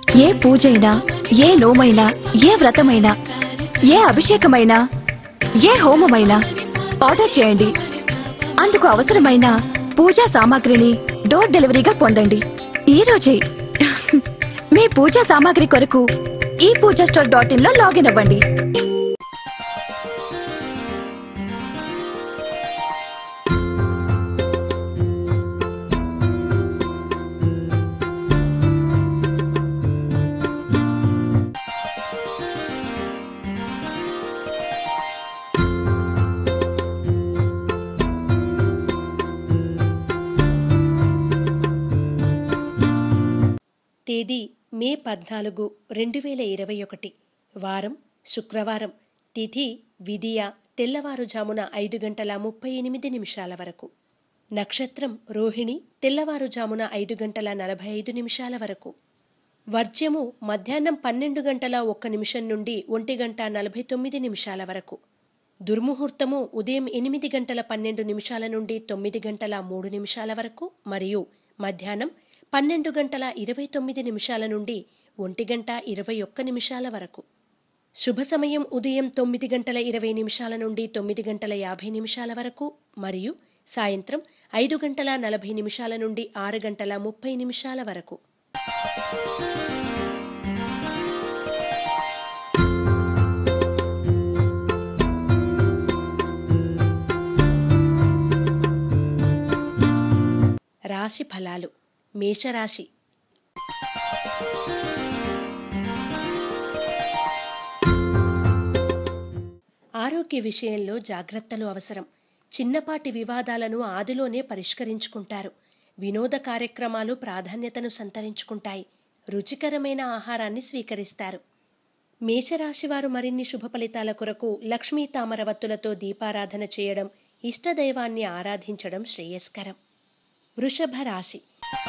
ఏ పూజైనా ఏ నోమైనా ఏ వ్రతమైనా ఏ అభిషేకమైనా ఏ హోమమైనా ఆర్డర్ చేయండి అందుకు అవసరమైన పూజా సామాగ్రిని డోర్ డెలివరీగా పొందండి ఈ రోజే మీ పూజా సామాగ్రి కొరకు ఈ పూజా స్టోర్ డాట్ ఇన్ లో లాగిన్ అవ్వండి తేదీ మే పద్నాలుగు రెండు వేల ఇరవై ఒకటి వారం శుక్రవారం తిథి విధియ తెల్లవారుజామున ఐదు గంటల ముప్పై ఎనిమిది నిమిషాల వరకు నక్షత్రం రోహిణి తెల్లవారుజామున ఐదు గంటల నలభై ఐదు నిమిషాల వరకు వర్జ్యము మధ్యాహ్నం పన్నెండు గంటల ఒక్క నిమిషం నుండి ఒంటి గంట నలభై తొమ్మిది నిమిషాల వరకు దుర్ముహూర్తము ఉదయం ఎనిమిది గంటల పన్నెండు నిమిషాల నుండి తొమ్మిది గంటల మూడు నిమిషాల వరకు మరియు మధ్యాహ్నం పన్నెండు గంటల ఇరవై తొమ్మిది నిమిషాల నుండి ఒంటి గంట ఇరవై ఒక్క నిమిషాల వరకు శుభ సమయం ఉదయం తొమ్మిది గంటల ఇరవై నిమిషాల నుండి తొమ్మిది గంటల యాభై నిమిషాల వరకు మరియు సాయంత్రం ఐదు గంటల నలభై నిమిషాల నుండి ఆరు గంటల ముప్పై నిమిషాల వరకు రాశి ఫలాలు మేషరాశి ఆరోగ్య విషయంలో జాగ్రత్తలు అవసరం చిన్నపాటి వివాదాలను ఆదిలోనే పరిష్కరించుకుంటారు వినోద కార్యక్రమాలు ప్రాధాన్యతను సంతరించుకుంటాయి రుచికరమైన ఆహారాన్ని స్వీకరిస్తారు మేషరాశివారు మరిన్ని శుభ ఫలితాల కొరకు లక్ష్మీ తామరవత్తులతో దీపారాధన చేయడం ఇష్టదైవాన్ని ఆరాధించడం శ్రేయస్కరం వృషభ రాశి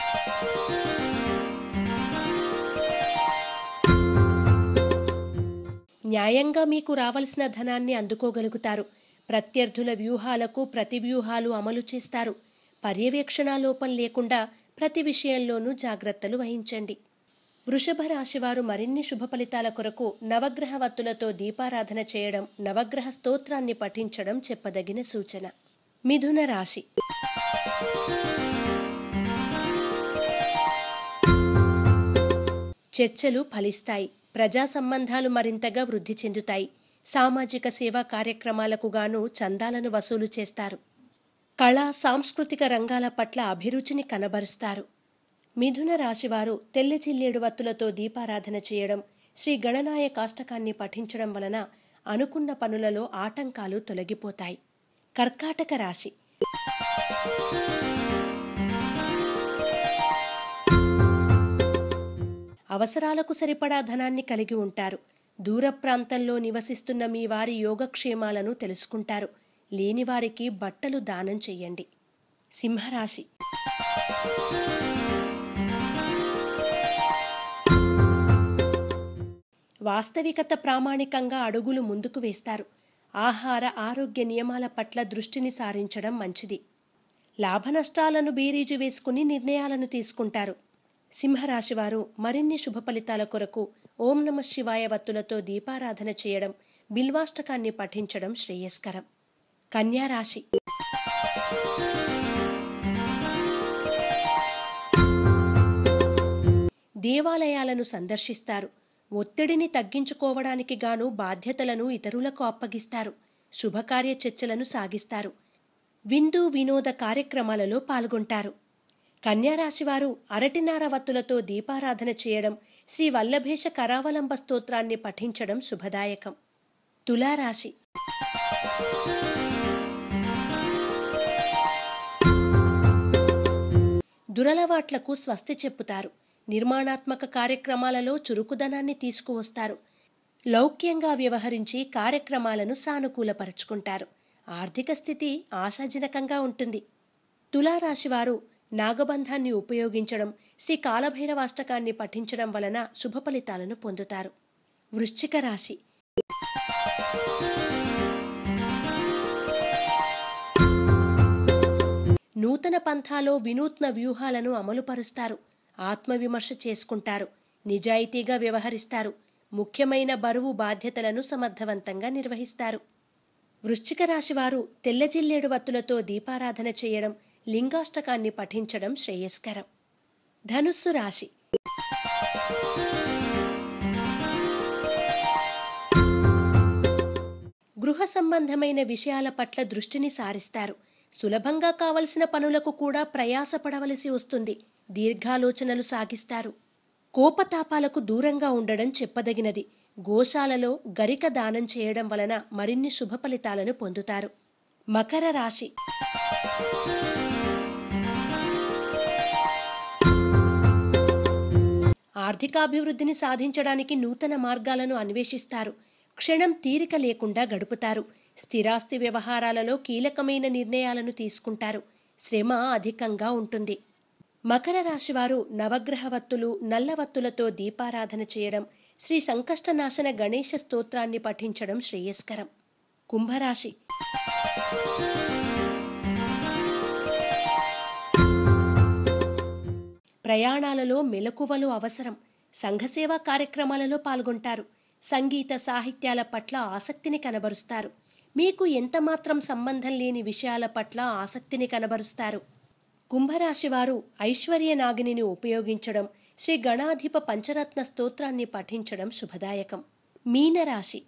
న్యాయంగా మీకు రావలసిన ధనాన్ని అందుకోగలుగుతారు ప్రత్యర్థుల వ్యూహాలకు ప్రతి వ్యూహాలు అమలు చేస్తారు పర్యవేక్షణ లోపం లేకుండా ప్రతి విషయంలోనూ జాగ్రత్తలు వహించండి వృషభ రాశివారు మరిన్ని శుభ ఫలితాల కొరకు నవగ్రహ వత్తులతో దీపారాధన చేయడం నవగ్రహ స్తోత్రాన్ని పఠించడం చెప్పదగిన సూచన మిథున రాశి చర్చలు ఫలిస్తాయి ప్రజా సంబంధాలు మరింతగా వృద్ధి చెందుతాయి సామాజిక సేవా కార్యక్రమాలకు గాను చందాలను వసూలు చేస్తారు కళా సాంస్కృతిక రంగాల పట్ల అభిరుచిని కనబరుస్తారు మిథున రాశివారు తెల్ల చిల్లేడు వత్తులతో దీపారాధన చేయడం శ్రీ గణనాయ కాష్టకాన్ని పఠించడం వలన అనుకున్న పనులలో ఆటంకాలు తొలగిపోతాయి కర్కాటక రాశి అవసరాలకు సరిపడా ధనాన్ని కలిగి ఉంటారు దూర ప్రాంతంలో నివసిస్తున్న మీ వారి యోగక్షేమాలను తెలుసుకుంటారు లేనివారికి బట్టలు దానం చెయ్యండి సింహరాశి వాస్తవికత ప్రామాణికంగా అడుగులు ముందుకు వేస్తారు ఆహార ఆరోగ్య నియమాల పట్ల దృష్టిని సారించడం మంచిది లాభనష్టాలను బేరీజు వేసుకుని నిర్ణయాలను తీసుకుంటారు సింహరాశివారు మరిన్ని శుభ ఫలితాల కొరకు ఓం నమ శివాయ వత్తులతో దీపారాధన చేయడం బిల్వాష్టకాన్ని పఠించడం శ్రేయస్కరం కన్యారాశి దేవాలయాలను సందర్శిస్తారు ఒత్తిడిని తగ్గించుకోవడానికి గాను బాధ్యతలను ఇతరులకు అప్పగిస్తారు శుభకార్య చర్చలను సాగిస్తారు విందు వినోద కార్యక్రమాలలో పాల్గొంటారు కన్యారాశివారు అరటినార వత్తులతో దీపారాధన చేయడం శ్రీ వల్లభేష కరావలంబ స్తోత్రాన్ని పఠించడం శుభదాయకం తులారాశి దురలవాట్లకు స్వస్తి చెప్పుతారు నిర్మాణాత్మక కార్యక్రమాలలో చురుకుదనాన్ని తీసుకువస్తారు లౌక్యంగా వ్యవహరించి కార్యక్రమాలను సానుకూలపరుచుకుంటారు ఆర్థిక స్థితి ఆశాజనకంగా ఉంటుంది తులారాశివారు నాగబంధాన్ని ఉపయోగించడం శ్రీ కాలభైరవాష్టకాన్ని పఠించడం వలన శుభ ఫలితాలను పొందుతారు వృశ్చిక రాశి నూతన పంథాలో వినూత్న వ్యూహాలను అమలుపరుస్తారు ఆత్మవిమర్శ చేసుకుంటారు నిజాయితీగా వ్యవహరిస్తారు ముఖ్యమైన బరువు బాధ్యతలను సమర్థవంతంగా నిర్వహిస్తారు వృశ్చిక రాశివారు తెల్ల జిల్లేడు వత్తులతో దీపారాధన చేయడం లింగాష్టకాన్ని పఠించడం శ్రేయస్కరం ధనుస్సు రాశి గృహ సంబంధమైన విషయాల పట్ల దృష్టిని సారిస్తారు సులభంగా కావలసిన పనులకు కూడా ప్రయాసపడవలసి వస్తుంది దీర్ఘాలోచనలు సాగిస్తారు కోపతాపాలకు దూరంగా ఉండడం చెప్పదగినది గోశాలలో గరిక దానం చేయడం వలన మరిన్ని శుభ ఫలితాలను పొందుతారు మకర రాశి ఆర్థికాభివృద్ధిని సాధించడానికి నూతన మార్గాలను అన్వేషిస్తారు క్షణం తీరిక లేకుండా గడుపుతారు స్థిరాస్తి వ్యవహారాలలో కీలకమైన నిర్ణయాలను తీసుకుంటారు శ్రమ అధికంగా ఉంటుంది మకర రాశివారు నవగ్రహవత్తులు నల్లవత్తులతో దీపారాధన చేయడం శ్రీ సంకష్టనాశన గణేష స్తోత్రాన్ని పఠించడం శ్రేయస్కరం కుంభరాశి ప్రయాణాలలో మెలకువలు అవసరం సంఘసేవా కార్యక్రమాలలో పాల్గొంటారు సంగీత సాహిత్యాల పట్ల ఆసక్తిని కనబరుస్తారు మీకు ఎంతమాత్రం సంబంధం లేని విషయాల పట్ల ఆసక్తిని కనబరుస్తారు కుంభరాశి వారు ఐశ్వర్య నాగిని ఉపయోగించడం శ్రీ గణాధిప పంచరత్న స్తోత్రాన్ని పఠించడం శుభదాయకం మీనరాశి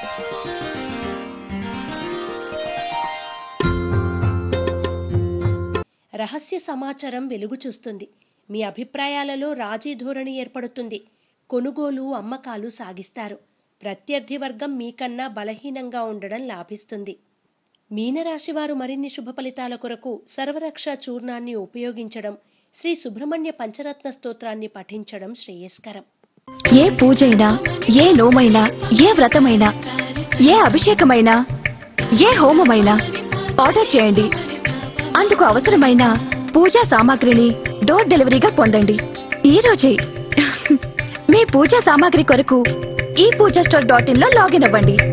రహస్య సమాచారం వెలుగు చూస్తుంది మీ అభిప్రాయాలలో రాజీ ధోరణి ఏర్పడుతుంది కొనుగోలు అమ్మకాలు సాగిస్తారు ప్రత్యర్థి వర్గం మీకన్నా బలహీనంగా ఉండడం లాభిస్తుంది మీనరాశివారు మరిన్ని శుభ ఫలితాల కొరకు సర్వరక్ష చూర్ణాన్ని ఉపయోగించడం శ్రీ సుబ్రహ్మణ్య పంచరత్న స్తోత్రాన్ని పఠించడం శ్రేయస్కరం ఏ పూజైనా ఏ నోమైనా ఏ వ్రతమైనా ఏ అభిషేకమైనా ఏ హోమమైనా ఆర్డర్ చేయండి అందుకు అవసరమైన పూజా సామాగ్రిని డోర్ డెలివరీగా పొందండి ఈ రోజే మీ పూజా సామాగ్రి కొరకు ఈ పూజా స్టోర్ డాట్ ఇన్ లో లాగిన్ అవ్వండి